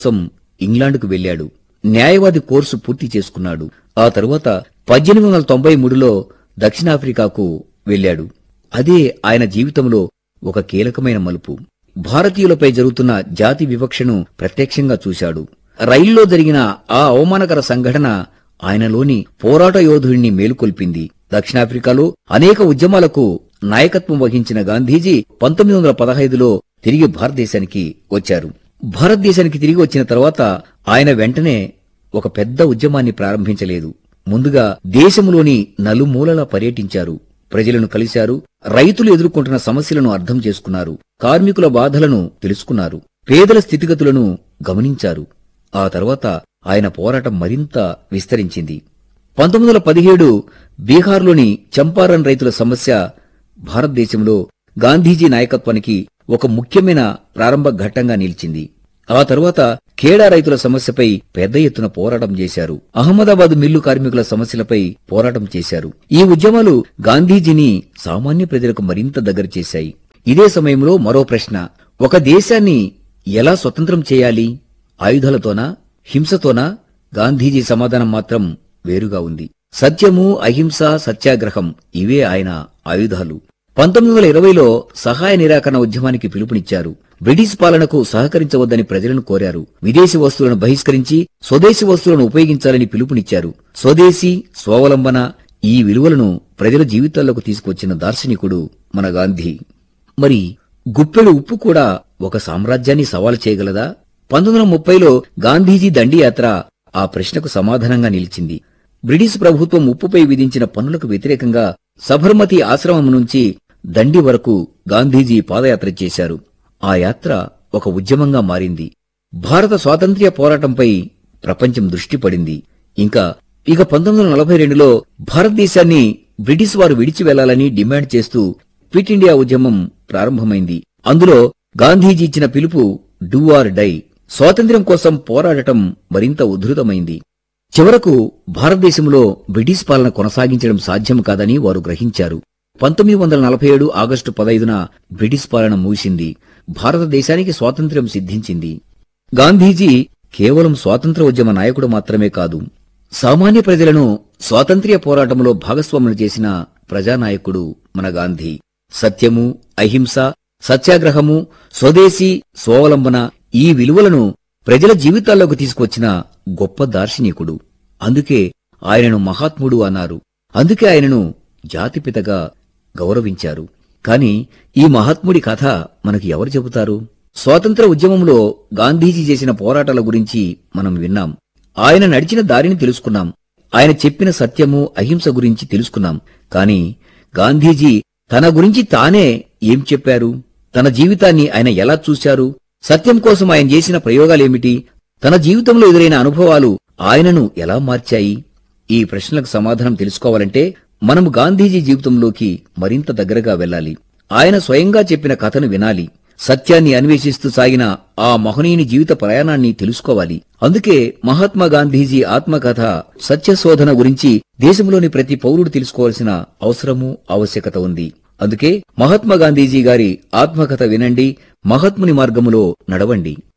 కోసం ఇంగ్లాండ్కు వెళ్లాడు న్యాయవాది కోర్సు పూర్తి చేసుకున్నాడు ఆ తరువాత పద్దెనిమిది వందల తొంభై మూడులో దక్షిణాఫ్రికాకు వెళ్లాడు అదే ఆయన జీవితంలో ఒక కీలకమైన మలుపు భారతీయులపై జరుగుతున్న జాతి వివక్షను ప్రత్యక్షంగా చూశాడు రైల్లో జరిగిన ఆ అవమానకర సంఘటన ఆయనలోని పోరాట యోధుడిని మేలుకొల్పింది దక్షిణాఫ్రికాలో అనేక ఉద్యమాలకు నాయకత్వం వహించిన గాంధీజీ పంతొమ్మిది వందల పదహైదులో తిరిగి భారతదేశానికి వచ్చారు భారతదేశానికి తిరిగి వచ్చిన తర్వాత ఆయన వెంటనే ఒక పెద్ద ఉద్యమాన్ని ప్రారంభించలేదు ముందుగా దేశంలోని నలుమూలలా పర్యటించారు ప్రజలను కలిశారు రైతులు ఎదుర్కొంటున్న సమస్యలను అర్థం చేసుకున్నారు కార్మికుల బాధలను తెలుసుకున్నారు పేదల స్థితిగతులను గమనించారు ఆ తర్వాత ఆయన పోరాటం మరింత విస్తరించింది పంతొమ్మిది వందల పదిహేడు బీహార్లోని చంపారన్ రైతుల సమస్య భారతదేశంలో గాంధీజీ నాయకత్వానికి ఒక ముఖ్యమైన ప్రారంభ ఘట్టంగా నిలిచింది ఆ తరువాత ఖేడా రైతుల సమస్యపై పెద్ద ఎత్తున పోరాటం చేశారు అహ్మదాబాద్ మిల్లు కార్మికుల సమస్యలపై పోరాటం చేశారు ఈ ఉద్యమాలు గాంధీజీని సామాన్య ప్రజలకు మరింత దగ్గర చేశాయి ఇదే సమయంలో మరో ప్రశ్న ఒక దేశాన్ని ఎలా స్వతంత్రం చేయాలి ఆయుధాలతోనా హింసతోనా గాంధీజీ సమాధానం మాత్రం వేరుగా ఉంది సత్యము అహింస సత్యాగ్రహం ఇవే ఆయన ఆయుధాలు పంతొమ్మిది వందల ఇరవైలో సహాయ నిరాకరణ ఉద్యమానికి పిలుపునిచ్చారు బ్రిటిష్ పాలనకు సహకరించవద్దని ప్రజలను కోరారు విదేశీ వస్తువులను బహిష్కరించి స్వదేశీ వస్తువులను ఉపయోగించాలని పిలుపునిచ్చారు స్వదేశీ స్వావలంబన ఈ విలువలను ప్రజల జీవితాల్లోకి తీసుకొచ్చిన దార్శనికుడు మన గాంధీ మరి గుప్పెడు ఉప్పు కూడా ఒక సామ్రాజ్యాన్ని సవాలు చేయగలదా పంతొమ్మిది వందల ముప్పైలో గాంధీజీ దండియాత్ర ఆ ప్రశ్నకు సమాధానంగా నిలిచింది బ్రిటిష్ ప్రభుత్వం ఉప్పుపై విధించిన పన్నులకు వ్యతిరేకంగా సబర్మతి ఆశ్రమం నుంచి దండి వరకు గాంధీజీ పాదయాత్ర చేశారు ఆ యాత్ర ఒక ఉద్యమంగా మారింది భారత స్వాతంత్ర్య పోరాటంపై ప్రపంచం దృష్టి పడింది ఇంకా ఇక పంతొమ్మిది వందల నలభై రెండులో భారతదేశాన్ని బ్రిటిష్ వారు విడిచి వెళ్లాలని డిమాండ్ చేస్తూ క్విట్ ఇండియా ఉద్యమం ప్రారంభమైంది అందులో గాంధీజీ ఇచ్చిన పిలుపు డూ ఆర్ డై స్వాతంత్ర్యం కోసం పోరాడటం మరింత ఉధృతమైంది చివరకు భారతదేశంలో బ్రిటిష్ పాలన కొనసాగించడం సాధ్యం కాదని వారు గ్రహించారు పంతొమ్మిది వందల నలభై ఏడు ఆగస్టు పదైదున బ్రిటిష్ పాలన ముగిసింది భారతదేశానికి స్వాతంత్ర్యం సిద్ధించింది గాంధీజీ కేవలం స్వాతంత్ర ఉద్యమ నాయకుడు మాత్రమే కాదు సామాన్య ప్రజలను స్వాతంత్ర్య పోరాటంలో భాగస్వాములు చేసిన ప్రజానాయకుడు మన గాంధీ సత్యము అహింస సత్యాగ్రహము స్వదేశీ స్వావలంబన ఈ విలువలను ప్రజల జీవితాల్లోకి తీసుకొచ్చిన గొప్ప దార్శనికుడు అందుకే ఆయనను మహాత్ముడు అన్నారు అందుకే ఆయనను జాతిపితగా గౌరవించారు కాని ఈ మహాత్ముడి కథ మనకి ఎవరు చెబుతారు స్వాతంత్ర ఉద్యమంలో గాంధీజీ చేసిన పోరాటాల గురించి మనం విన్నాం ఆయన నడిచిన దారిని తెలుసుకున్నాం ఆయన చెప్పిన సత్యము అహింస గురించి తెలుసుకున్నాం కాని గాంధీజీ తన గురించి తానే ఏం చెప్పారు తన జీవితాన్ని ఆయన ఎలా చూశారు సత్యం కోసం ఆయన చేసిన ప్రయోగాలేమిటి తన జీవితంలో ఎదురైన అనుభవాలు ఆయనను ఎలా మార్చాయి ఈ ప్రశ్నలకు సమాధానం తెలుసుకోవాలంటే మనము గాంధీజీ జీవితంలోకి మరింత దగ్గరగా వెళ్ళాలి ఆయన స్వయంగా చెప్పిన కథను వినాలి సత్యాన్ని అన్వేషిస్తూ సాగిన ఆ మహనీయుని జీవిత ప్రయాణాన్ని తెలుసుకోవాలి అందుకే మహాత్మా గాంధీజీ ఆత్మకథ సత్యశోధన గురించి దేశంలోని ప్రతి పౌరుడు తెలుసుకోవాల్సిన అవసరము ఆవశ్యకత ఉంది అందుకే మహాత్మా గాంధీజీ గారి ఆత్మకథ వినండి మహాత్ముని మార్గములో నడవండి